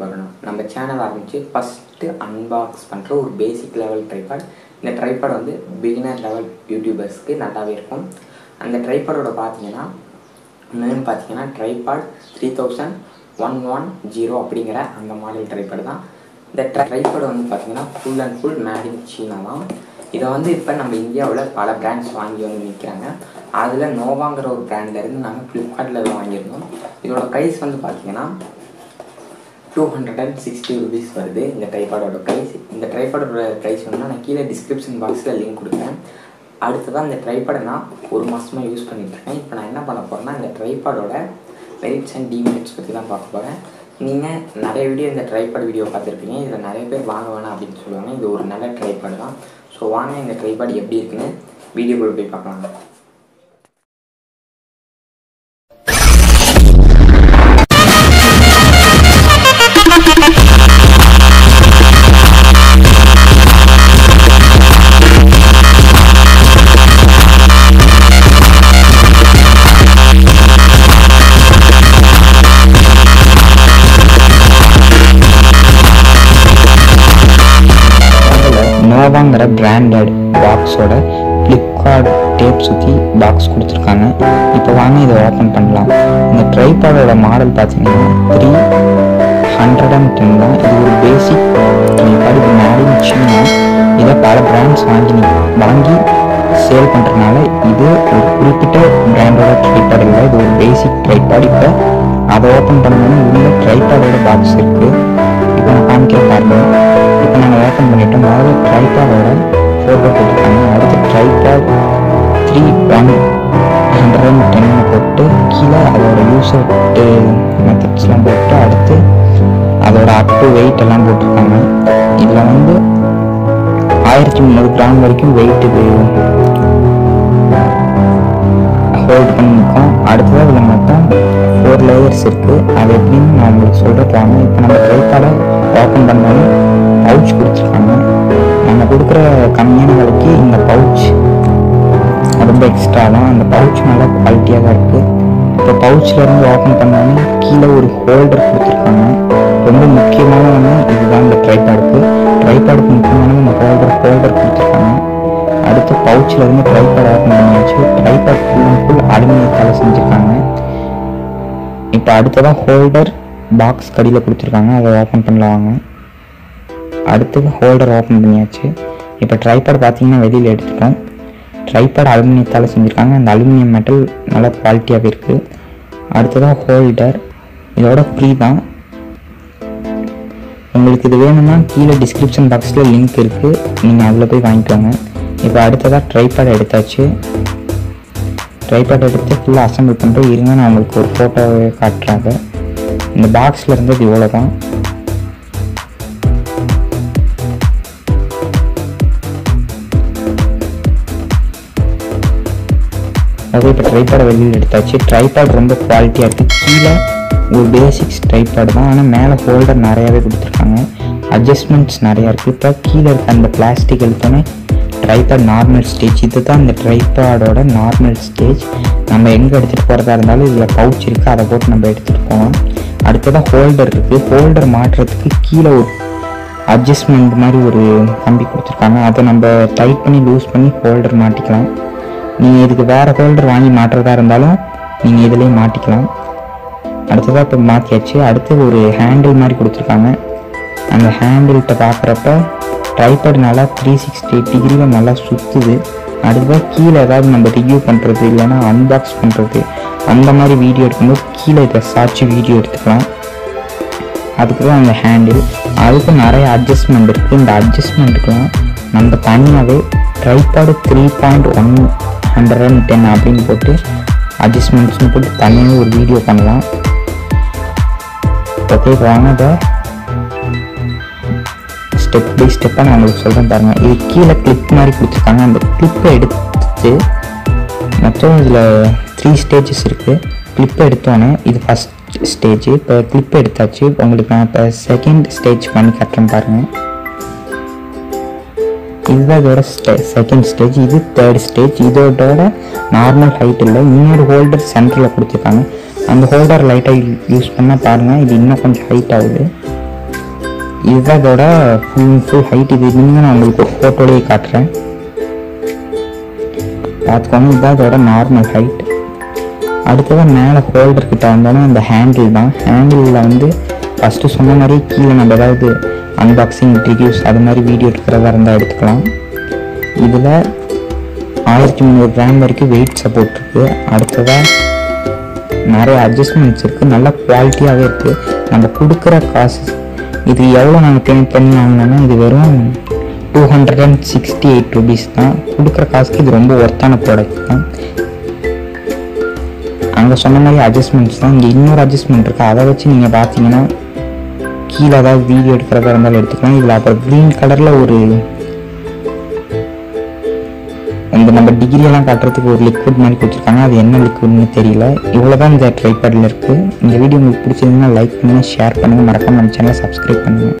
போகிறோம் நம்ம சேனல் ஆரம்பித்து ஃபஸ்ட்டு அன்பாக்ஸ் பண்ணுற ஒரு பேசிக் லெவல் ட்ரைபாட் இந்த ட்ரைபாட் வந்து பிகினர் லெவல் யூடியூபர்ஸ்க்கு நல்லாவே இருக்கும் அந்த ட்ரைபாடோட பார்த்தீங்கன்னா நேம் பார்த்தீங்கன்னா tripod three thousand one one zero அப்படிங்கிற அந்த மாடல் ட்ரைபாடு தான் இந்த ட்ரைபாடு வந்து பார்த்தீங்கன்னா full and full made in China தான் இதை வந்து இப்போ நம்ம இந்தியாவில் பல பிராண்ட்ஸ் வாங்கி வந்து விற்கிறாங்க அதில் நோவாங்கிற ஒரு பிராண்ட்லேருந்து நாங்கள் ஃப்ளிப்கார்ட்டில் வாங்கியிருந்தோம் இதோட ப்ரைஸ் வந்து பார்த்தீங்கன்னா two hundred and sixty rupees வருது இந்த ட்ரைபாடோட ப்ரைஸ் இந்த ட்ரைபாடோட ப்ரைஸ் வந்து நான் கீழே டிஸ்கிரிப்ஷன் பாக்ஸில் லிங்க் கொடுக்குறேன் அடுத்ததான் இந்த ட்ரைபாடை நான் ஒரு மாதமாக யூஸ் பண்ணிகிட்ருக்கேன் இப்போ நான் என்ன பண்ண போகிறேன்னா இந்த ட்ரைபாடோட மெரிட்ஸ் அண்ட் டிமெரிட்ஸ் பற்றி தான் பார்க்க போகிறேன் நீங்கள் நிறைய வீடியோ இந்த ட்ரைபாட் வீடியோ பார்த்துருப்பீங்க இதில் நிறைய பேர் வாங்க வேணாம் அப்படின்னு சொல்லுவாங்க இது ஒரு நல்ல ட்ரைபாடு தான் ஸோ வாங்க இந்த ட்ரைபாட் எப்படி இருக்குன்னு வீடியோக்குள்ள போய் பார்க்கலாம் நோவாங்கிற பிராண்டட் பாக்ஸோட ஃப்ளிப்கார்ட் டேப் சுற்றி பாக்ஸ் கொடுத்துருக்காங்க இப்போ வாங்க இதை ஓப்பன் பண்ணலாம் இந்த ட்ரைபாடோட மாடல் பார்த்தீங்கன்னா த்ரீ ஹண்ட்ரட் அண்ட் டென் தான் இது ஒரு பேசிக் ட்ரைபாட் இது மேடின் சீனா இதை பல பிராண்ட்ஸ் வாங்கி நீ- வாங்கி சேல் பண்ணுறதுனால இது ஒரு குறிப்பிட்ட பிராண்டோட ட்ரைபாட் இல்லை இது ஒரு பேசிக் ட்ரைபாட் இப்போ அதை ஓப்பன் பண்ணோன்னா உள்ள ட்ரைபாடோட பாக்ஸ் இருக்குது இப்போ நான் காமிக்க பாருங்க இப்போ நாங்கள் ஓப்பன் பண்ணிட்டோம் முதல்ல ட்ரைபாடோட ஃபோட்டோ போட்டிருக்காங்க அடுத்து tripod three one hundred and ten போட்டு கீழே அதோட யூசர் மெத்தட்ஸ்லாம் போட்டு அடுத்து அதோட அப் டு வெயிட் எல்லாம் போட்டிருக்காங்க இதில் வந்து ஆயிரத்தி முந்நூறு கிராம் வரைக்கும் வெயிட் இது ஹோல்ட் பண்ணியிருக்கோம் அடுத்ததாக இதில் மொத்தம் ஃபோர் லேயர்ஸ் இருக்குது அது எப்படின்னு நான் உங்களுக்கு சொல்கிறேன் வாங்க இப்போ நம்ம ட்ரைபாடை ஓப்பன் பண்ணோன்னே பவுச் கொடுத்துருக்காங்க நம்ம கொடுக்குற கம்மியான விலைக்கு இந்த பவுச் ரொம்ப எக்ஸ்ட்ரா தான் அந்த பவுச் நல்லா குவாலிட்டியாக தான் இருக்குது இப்போ பவுச்சில் இருந்து ஓப்பன் பண்ணோன்னே கீழே ஒரு ஹோல்டர் கொடுத்துருக்காங்க ரொம்ப முக்கியமான ஒன்று இதுதான் இந்த ட்ரைபாடுக்கு ட்ரைபாடுக்கு முக்கியமான இந்த ஹோல்டர் ஹோல்டர் கொடுத்துருக்காங்க அடுத்து பவுச்சில் இருந்து ட்ரைபாட் ஓப்பன் பண்ணியாச்சு ட்ரைபாட் ஃபுல் அண்ட் ஃபுல் அலுமினியத்தால் செஞ்சுருக்காங்க இப்போ அடுத்ததாக ஹோல்டர் பாக்ஸ் கடியில் கொடுத்துருக்காங்க அதை ஓப்பன் பண்ணலாம் வாங்க அடுத்தது ஹோல்டர் ஓப்பன் பண்ணியாச்சு இப்போ ட்ரைபாட் பார்த்தீங்கன்னா வெளியில் எடுத்துட்டோம் ட்ரைபாட் அலுமினியத்தால் செஞ்சுருக்காங்க அந்த அலுமினியம் மெட்டல் நல்ல குவாலிட்டியாகவே இருக்குது அடுத்ததாக ஹோல்டர் இதோட ஃப்ரீ தான் உங்களுக்கு இது வேணும்னா கீழே டிஸ்கிரிப்ஷன் பாக்ஸில் லிங்க் இருக்குது நீங்கள் அதில் போய் வாங்கிக்கோங்க இப்போ அடுத்ததாக ட்ரைபாட் எடுத்தாச்சு ட்ரைபாட் எடுத்து ஃபுல்லாக அசம்பிள் பண்ணுறோம் இருங்க நான் உங்களுக்கு ஒரு ஃபோட்டோவை காட்டுறாங்க இந்த பாக்ஸில் இருந்தது இவ்வளோ தான் அது இப்போ ட்ரைபாடை வெளியில் எடுத்தாச்சு ட்ரைபாட் ரொம்ப குவாலிட்டியாக இருக்குது கீழே ஒரு பேசிக்ஸ் ட்ரைபாட் தான் ஆனால் மேலே ஹோல்டர் நிறையாவே கொடுத்துருக்காங்க அட்ஜஸ்ட்மெண்ட்ஸ் நிறையா இருக்குது இப்போ கீழே இருக்க அந்த பிளாஸ்டிக் எடுத்தோன்னே ட்ரைபாட் நார்மல் ஸ்டேஜ் இது தான் இந்த ட்ரைபாடோட நார்மல் ஸ்டேஜ் நம்ம எங்கே எடுத்துகிட்டு போகிறதா இருந்தாலும் இதில் பவுச் இருக்குது அதை போட்டு நம்ம எடுத்துகிட்டு போகலாம் அடுத்ததாக ஹோல்டர் இருக்குது ஹோல்டர் மாட்டுறதுக்கு கீழே ஒரு அட்ஜஸ்ட்மெண்ட் மாதிரி ஒரு கம்பி கொடுத்துருக்காங்க அதை நம்ம டைட் பண்ணி லூஸ் பண்ணி ஹோல்டர் மாட்டிக்கலாம் நீங்கள் இதுக்கு வேறு ஹோல்டர் வாங்கி மாட்டுறதா இருந்தாலும் நீங்கள் இதுலேயே மாட்டிக்கலாம் அடுத்ததாக இப்போ மாற்றியாச்சு அடுத்து ஒரு ஹேண்டில் மாதிரி கொடுத்துருக்காங்க அந்த ஹேண்டில்கிட்ட பார்க்குறப்ப ட்ரைபேட் நல்லா த்ரீ சிக்ஸ்டி டிகிரியில் நல்லா சுற்றுது அடுத்ததாக கீழே ஏதாவது நம்ம ரிவ்யூ பண்ணுறது இல்லைன்னா அன்பாக்ஸ் பண்ணுறது அந்த மாதிரி வீடியோ எடுக்கும்போது கீழே இதை சாட்சி வீடியோ எடுத்துக்கலாம் அதுக்கு தான் அந்த ஹேண்டில் அதுக்கு நிறைய அட்ஜஸ்ட்மெண்ட் இருக்குது இந்த அட்ஜஸ்ட்மெண்ட்டுக்கெலாம் நம்ம தனியாகவே tripod three point one hundred and ten அப்படின்னு போட்டு அட்ஜஸ்ட்மெண்ட்ஸ்னு போட்டு தனியாக ஒரு வீடியோ பண்ணலாம் ஓகே வாங்க இதை ஸ்டெப் பை ஸ்டெப்பாக நான் உங்களுக்கு சொல்கிறேன் பாருங்கள் இது கீழே கிளிப் மாதிரி கொடுத்துருக்காங்க அந்த கிளிப்பை எடுத்து மொத்தம் இதில் த்ரீ ஸ்டேஜஸ் இருக்குது கிளிப்பை எடுத்தோன்னே இது ஃபஸ்ட் ஸ்டேஜ் இப்போ கிளிப் எடுத்தாச்சு உங்களுக்கு நான் இப்போ செகண்ட் ஸ்டேஜ் பண்ணி கட்டுறேன் பாருங்கள் இதுதான் இதோட செகண்ட் ஸ்டேஜ் இது தேர்ட் ஸ்டேஜ் இதோட நார்மல் ஹைட் இல்லை இன்னொரு ஹோல்டர் சென்டரில் கொடுத்துருக்காங்க அந்த ஹோல்டர் லைட்டாக யூஸ் பண்ணால் பாருங்கள் இது இன்னும் கொஞ்சம் ஹைட் ஆகுது இதுதான் இதோட ஃபுல் ஃபுல் ஹைட் இது இன்னும் நான் உங்களுக்கு ஒரு ஃபோட்டோலேயே காட்டுறேன் பார்த்துக்கோங்க இதுதான் இதோட நார்மல் ஹைட் அடுத்ததாக மேலே ஹோல்டர் கிட்ட வந்தோன்னா இந்த ஹேண்டில் தான் ஹேண்டிலில் வந்து ஃபஸ்ட்டு சொன்ன மாதிரி கீழே நம்ம ஏதாவது அன்பாக்சிங் ரிவ்யூஸ் அது மாதிரி வீடியோ எடுக்கிறதா இருந்தால் எடுத்துக்கலாம் இதில் ஆயிரத்தி முந்நூறு கிராம் வரைக்கும் வெயிட் சப்போர்ட் இருக்குது அடுத்ததாக நிறைய அட்ஜஸ்ட்மெண்ட்ஸ் இருக்குது நல்ல குவாலிட்டியாகவே இருக்குது நம்ம கொடுக்குற காசு இது எவ்வளோ நாங்கள் பே பண்ணி வாங்கினோம்னா இது வெறும் two hundred and sixty eight rupees தான் கொடுக்குற காசுக்கு இது ரொம்ப ஒர்த்தான ப்ராடக்ட் தான் அங்கே சொன்ன மாதிரி அட்ஜஸ்ட்மெண்ட்ஸ் தான் இங்கே இன்னொரு அட்ஜஸ்ட்மெண்ட் இருக்குது அதை வச்சு நீங்கள் பார்த்தீங்கன்னா கீழே ஏதாவது வீடியோ எடுக்கிறதா இருந்தாலும் எடுத்துக்கலாம் இதில் அப்புறம் க்ரீன் கலரில் ஒரு இந்த நம்ம டிகிரி எல்லாம் காட்டுறதுக்கு ஒரு லிக்விட் மாதிரி கொடுத்துருக்காங்க அது என்ன லிக்விட்னு தெரியல இவ்வளோ தான் இந்த ட்ரைபேடில் இருக்குது இந்த வீடியோ உங்களுக்கு பிடிச்சிருந்தீங்கன்னா லைக் பண்ணுங்கள் ஷேர் பண்ணுங்கள் மறக்காம நம்ம சேனலை சப்ஸ்கிரைப் பண்ணுங்கள்